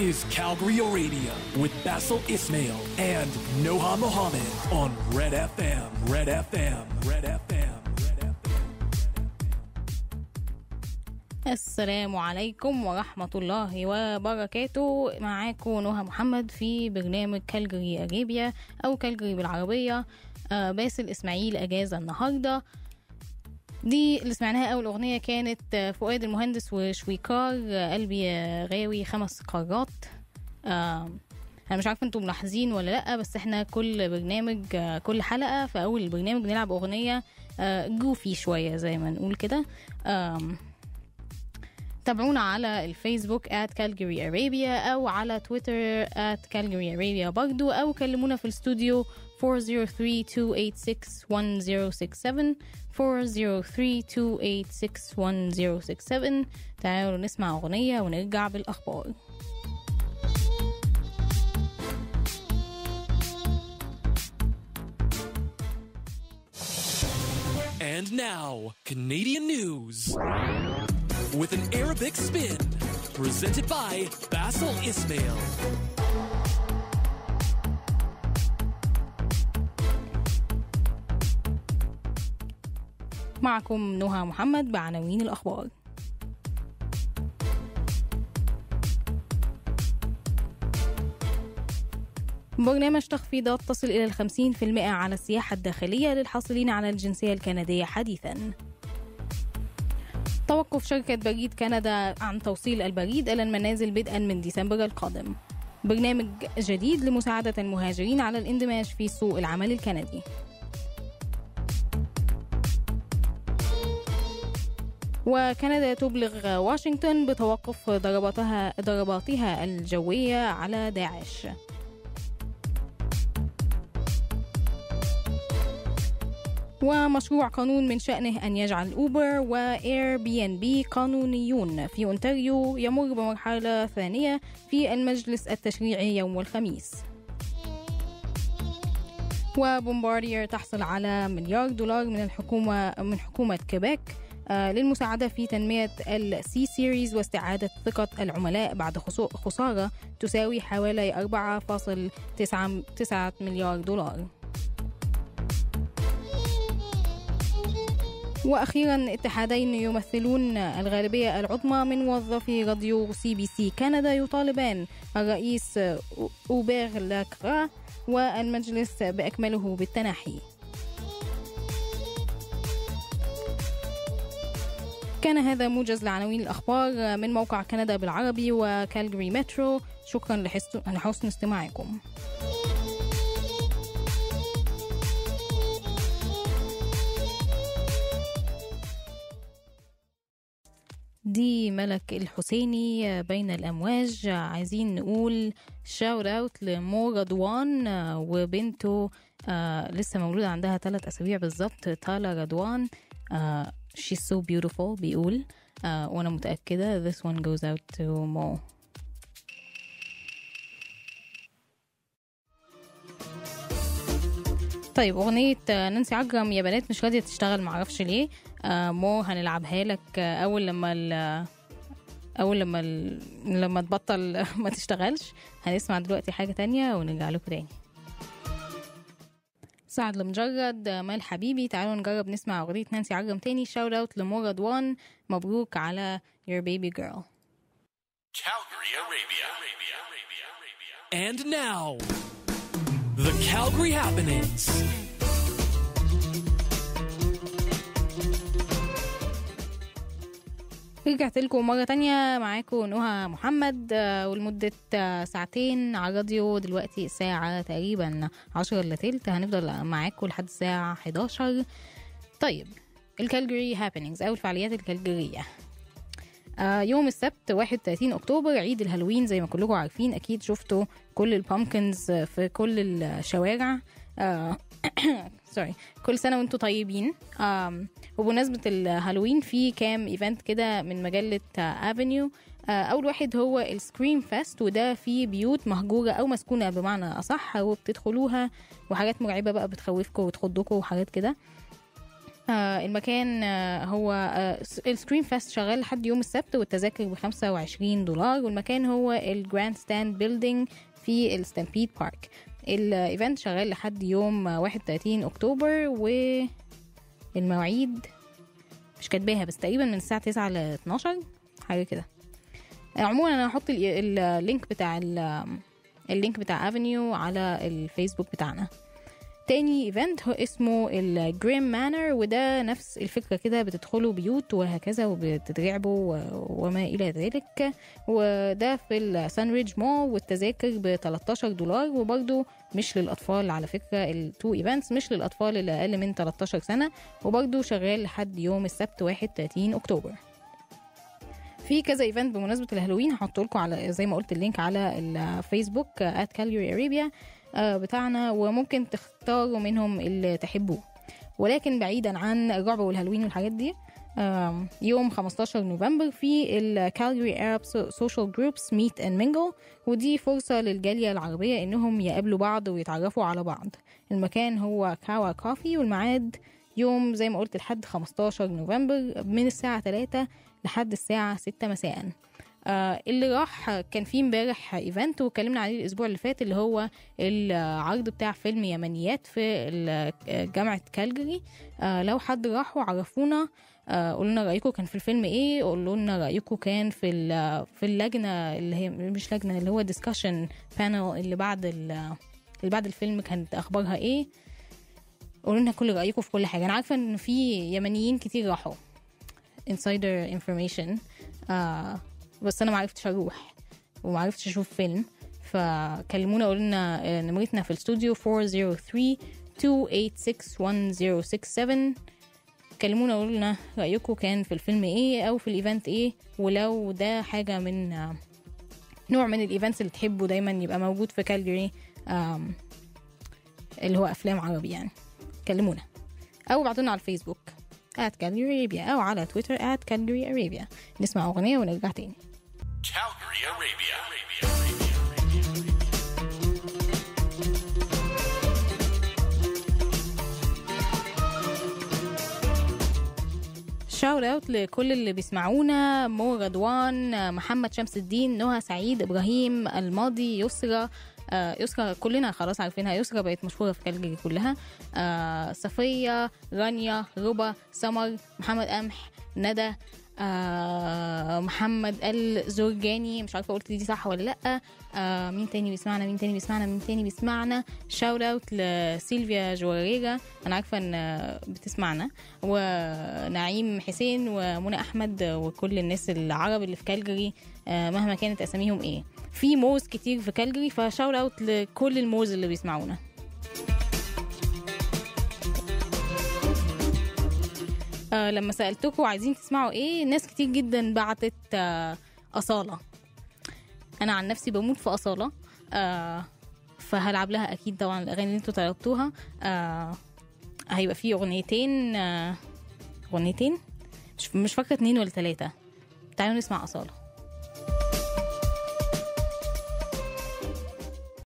is Calgary Arabia with Basil Ismail and Noha Mohammed on Red FM. Red FM. Red FM. Red FM. السلام عليكم ورحمة الله وبركاته معاكم نهى محمد في برنامج كالجري أريبيا أو كالجري بالعربية آه، باسل إسماعيل أجازة النهاردة دي اللي سمعناها أول أغنية كانت آه، فؤاد المهندس وشويكار آه، قلبي يا غاوي خمس قارات آه، أنا مش عارفة انتوا ملاحظين ولا لأ بس احنا كل برنامج آه، كل حلقة في أول البرنامج نلعب أغنية آه، جوفي شوية زي ما نقول كده آم، تابعونا على الفيسبوك at Calgary Arabia أو على تويتر at Calgary Arabia برضو أو كلمونا في الاستوديو 403-286-1067 403-286-1067 تعالوا نسمع أغنية ونرجع بالأخبار And now, Canadian news. With an Arabic spin. Presented by Basil Ismail. معكم نهى محمد بعناوين الأخبار برنامج تخفيضات تصل إلى الخمسين في المئة على السياحة الداخلية للحاصلين على الجنسية الكندية حديثا توقف شركة بريد كندا عن توصيل البريد إلى المنازل بدءا من ديسمبر القادم برنامج جديد لمساعدة المهاجرين على الاندماج في سوق العمل الكندي وكندا تبلغ واشنطن بتوقف ضرباتها ضرباتها الجوية على داعش ومشروع قانون من شأنه أن يجعل أوبر وإير بي إن بي قانونيون في أونتاريو يمر بمرحلة ثانية في المجلس التشريعي يوم الخميس وبومباردير تحصل على مليار دولار من الحكومة من حكومة كيبيك آه، للمساعدة في تنمية السي سيريز واستعادة ثقة العملاء بعد خسو- خسارة تساوي حوالي 4.9 مليار دولار واخيرا اتحادين يمثلون الغالبيه العظمى من موظفي راديو سي بي سي كندا يطالبان الرئيس اوبير لاكرا والمجلس باكمله بالتنحي كان هذا موجز لعناوين الأخبار من موقع كندا بالعربي وكالجري مترو شكرا لحس- لحسن استماعكم دي ملك الحسيني بين الأمواج عايزين نقول شاوت اوت لمو رضوان وبنته آه لسه مولودة عندها ثلاث أسابيع بالظبط تالا رضوان آه she's so beautiful بيقول آه وأنا متأكدة this one goes out to Mo طيب أغنية آه، نانسي عجرم يا بنات مش راضية تشتغل معرفش ليه آه مو هنلعبها لك آه، أول لما ال- أول لما ال... لما تبطل ما تشتغلش هنسمع دلوقتي حاجة تانية ونرجع لكم تاني سعد المجرد آه، مال حبيبي تعالوا نجرب نسمع أغنية نانسي عجرم تاني شاوت اوت لمو رضوان مبروك على your baby girl Calgary Arabia. And now, the Calgary happenings. رجعت لكم مرة تانية معاكم نهى محمد آه، ولمدة آه، ساعتين على الراديو دلوقتي الساعة تقريبا عشرة إلا تلت هنفضل معاكم لحد الساعة 11 طيب الكالجري هابينينجز أو الفعاليات الكالجرية آه، يوم السبت 31 أكتوبر عيد الهالوين زي ما كلكم عارفين أكيد شفتوا كل البامكنز في كل الشوارع آه، سوري كل سنة وانتم طيبين آم، وبمناسبة الهالوين في كام ايفنت كده من مجلة افنيو أول واحد هو السكريم فيست وده فيه بيوت مهجورة أو مسكونة بمعنى أصح وبتدخلوها وحاجات مرعبة بقى بتخوفكم وتخضكم وحاجات كده آه المكان آه هو آه السكرين فاست شغال لحد يوم السبت والتذاكر ب 25 دولار والمكان هو الجراند ستاند بيلدينج في الستامبيد بارك الايفنت شغال لحد يوم آه، 31 اكتوبر والمواعيد مش كاتباها بس تقريبا من الساعة 9 ل 12 حاجة كده عموما انا هحط ال- ال- اللينك بتاع ال- اللينك بتاع افنيو على الفيسبوك بتاعنا تاني ايفنت هو اسمه الجريم مانر وده نفس الفكرة كده بتدخلوا بيوت وهكذا وبتترعبوا و- وما إلى ذلك وده في السانريدج مول والتذاكر ب 13 دولار وبرده مش للأطفال على فكرة التو ايفنتس مش للأطفال اللي أقل من 13 سنة وبرده شغال لحد يوم السبت 31 أكتوبر في كذا ايفنت بمناسبه الهالوين هحط لكم على زي ما قلت اللينك على الفيسبوك ات كاليوري اريبيا بتاعنا وممكن تختاروا منهم اللي تحبوه ولكن بعيدا عن الرعب والهالوين والحاجات دي آم، يوم 15 نوفمبر في الكالجري Arab سوشيال جروبس ميت اند مينجل ودي فرصة للجالية العربية انهم يقابلوا بعض ويتعرفوا على بعض المكان هو كاوا كافي والميعاد يوم زي ما قلت لحد 15 نوفمبر من الساعة 3 لحد الساعة 6 مساء آه اللي راح كان فيه امبارح ايفنت واتكلمنا عليه الاسبوع اللي فات اللي هو العرض بتاع فيلم يمنيات في ال- جامعة كالجري آه لو حد راحوا عرفونا آه قولوا لنا رايكم كان في الفيلم ايه قولوا لنا رايكم كان في ال- في اللجنه اللي هي مش لجنه اللي هو ديسكشن بانل اللي بعد ال- اللي بعد الفيلم كانت اخبارها ايه قولوا لنا كل رايكم في كل حاجه انا عارفه ان في يمنيين كتير راحوا insider information آه بس انا ما عرفتش اروح وما عرفتش اشوف فيلم فكلمونا قولوا لنا آه، نمرتنا في الاستوديو 403 286 1067 كلمونا قولوا لنا رايكم كان في الفيلم ايه او في الايفنت ايه ولو ده حاجه من آه، نوع من الايفنتس اللي تحبوا دايما يبقى موجود في كالجري آم، اللي هو افلام عربي يعني كلمونا او ابعتونا على الفيسبوك at Calgary Arabia او على تويتر at Calgary Arabia نسمع اغنيه ونرجع تاني Calgary, Arabia. شاوت اوت لكل اللي بيسمعونا مو رضوان محمد شمس الدين نهى سعيد ابراهيم الماضي يسرى آه يسرى كلنا خلاص عارفينها يسرى بقت مشهوره في كالجري كلها آه صفيه رانيا ربا سمر محمد قمح ندى آه محمد الزرجاني مش عارفه قلت دي صح ولا لا آه مين تاني بيسمعنا مين تاني بيسمعنا مين تاني بيسمعنا شاوت اوت لسيلفيا جواريرا انا عارفه ان آه، بتسمعنا ونعيم حسين ومنى احمد وكل الناس العرب اللي في كالجري آه، مهما كانت اساميهم ايه في موز كتير في كالجري فشاوت اوت لكل الموز اللي بيسمعونا آه لما سألتكم عايزين تسمعوا ايه ناس كتير جدا بعتت آه أصالة أنا عن نفسي بموت في أصالة آه فهلعب لها أكيد طبعا الأغاني اللي انتوا طلبتوها آه هيبقى في أغنيتين آه أغنيتين مش مش فاكرة اتنين ولا تلاتة تعالوا نسمع أصالة